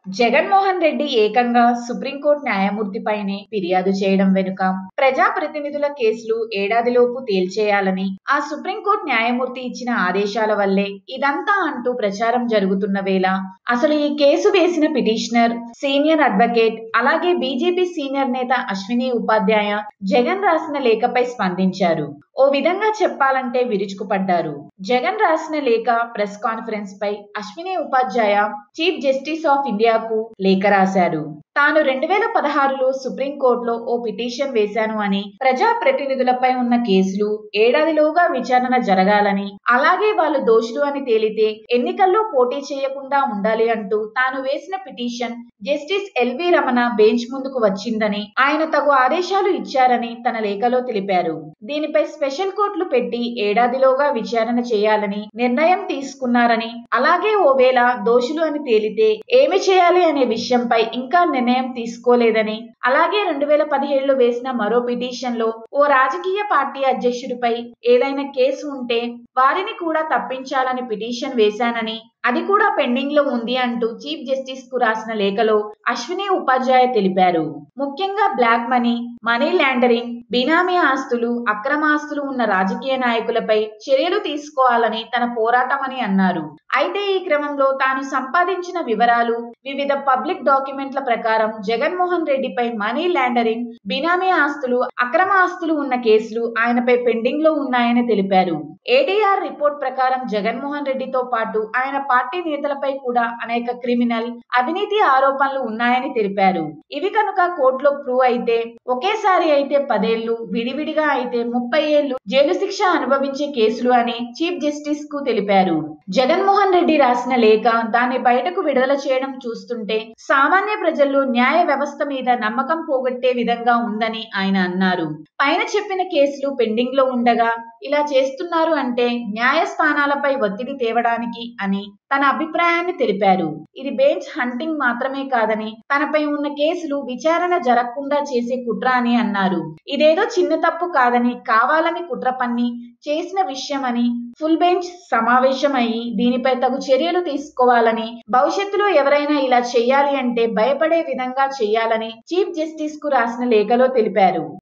జగన్మోహన్ రెడ్డి ఏకంగా సుప్రీంకోర్టు న్యాయమూర్తిపైనే ఫిర్యాదు చేయడం వెనుక ప్రజాప్రతినిధుల కేసులు ఏడాదిలోపు తేల్చేయాలని ఆ సుప్రీంకోర్టు న్యాయమూర్తి ఇచ్చిన ఆదేశాల వల్లే ఇదంతా అంటూ ప్రచారం జరుగుతున్న వేళ అసలు ఈ కేసు వేసిన పిటిషనర్ సీనియర్ అడ్వకేట్ అలాగే బీజేపీ సీనియర్ నేత అశ్విని ఉపాధ్యాయ జగన్ రాసిన లేఖపై స్పందించారు ఓ విధంగా చెప్పాలంటే విరుచుకుపడ్డారు జగన్ రాసిన లేఖ ప్రెస్ కాన్ఫరెన్స్ పై అశ్విని ఉపాధ్యాయ చీఫ్ జస్టిస్ ఆఫ్ ఇండియాకు లేఖ రాశారు తాను రెండు వేల పదహారులో సుప్రీంకోర్టులో ఓ పిటిషన్ వేశాను అని ప్రజా ప్రతినిధులపై ఉన్న కేసులు ఏడాదిలోగా విచారణ జరగాలని అలాగే వాళ్ళు దోషులు అని తేలితే ఎన్నికల్లో పోటీ చేయకుండా ఉండాలి అంటూ తాను వేసిన petition justice L V Ramana bench ముందుకు వచ్చిందని ఆయన తగు ఆదేశాలు ఇచ్చారని తన లేఖలో తెలిపారు దీనిపై స్పెషల్ కోర్టులు పెట్టి ఏడాదిలోగా విచారణ చేయాలని నిర్ణయం తీసుకున్నారని అలాగే ఓవేళ దోషులు అని తేలితే ఏమి చేయాలి అనే విషయంపై ఇంకా నిర్ణయం తీసుకోలేదని అలాగే రెండు వేల పదిహేడులో వేసిన మరో పిటిషన్ లో ఓ రాజకీయ పార్టీ అధ్యక్షుడిపై ఏదైనా కేసు ఉంటే వారిని కూడా తప్పించాలని పిటిషన్ వేశానని అది కూడా పెండింగ్ లో ఉంది అంటూ చీఫ్ జస్టిస్ కు రాసిన లేఖలో అశ్విని ఉపాధ్యాయ తెలిపారు ముఖ్యంగా black money money laundering benami ఆస్తులు అక్రమ ఆస్తులు ఉన్న రాజకీయ నాయకులపై చర్యలు తీసుకోవాలని తన పోరాటమని అన్నారు అయితే ఈ క్రమంలో తాను సంపాదించిన వివరాలు వివిధ పబ్లిక్ డాక్యుమెంట్ల ప్రకారం జగన్మోహన్ రెడ్డిపై మనీ లాండరింగ్ బినామీ ఆస్తులు అక్రమ ఆస్తులు ఉన్న కేసులు ఆయనపై పెండింగ్ లో ఉన్నాయని తెలిపారు ఏడీఆర్ రిపోర్ట్ ప్రకారం జగన్మోహన్ రెడ్డితో పాటు ఆయన పార్టీ నేతలపై కూడా అనేక క్రిమినల్ అవినీతి ఆరోపణలు ఉన్నాయని తెలిపారు ఇవి కనుక కోర్టులో ప్రూవ్ అయితే ఒకేసారి అయితే పదేళ్లు విడివిడిగా అయితే ముప్పై ఏళ్లు జైలు శిక్ష అనుభవించే కేసులు అని చీఫ్ జస్టిస్ కు తెలిపారు జగన్మోహన్ రెడ్డి రాసిన లేఖ దాన్ని బయటకు విడుదల చేయడం చూస్తుంటే సామాన్య ప్రజల్లో న్యాయ వ్యవస్థ మీద నమ్మకం పోగొట్టే విధంగా ఉందని ఆయన అన్నారు పైన చెప్పిన కేసులు పెండింగ్ లో ఉండగా ఇలా చేస్తున్నారు అంటే న్యాయస్థానాలపై ఒత్తిడి తేవడానికి అని తన అభిప్రాయాన్ని తెలిపారు ఇది బెంచ్ హంటింగ్ మాత్రమే కాదని తనపై ఉన్న కేసులు విచారణ జరగకుండా చేసే కుట్ర అని అన్నారు ఇదేదో చిన్న తప్పు కాదని కావాలని కుట్ర పన్ని చేసిన విషయమని ఫుల్ బెంచ్ సమావేశం అయ్యి దీనిపై తగు చర్యలు తీసుకోవాలని భవిష్యత్తులో ఎవరైనా ఇలా చేయాలి అంటే భయపడే విధంగా చేయాలని చీఫ్ జస్టిస్ కు రాసిన లేఖలో తెలిపారు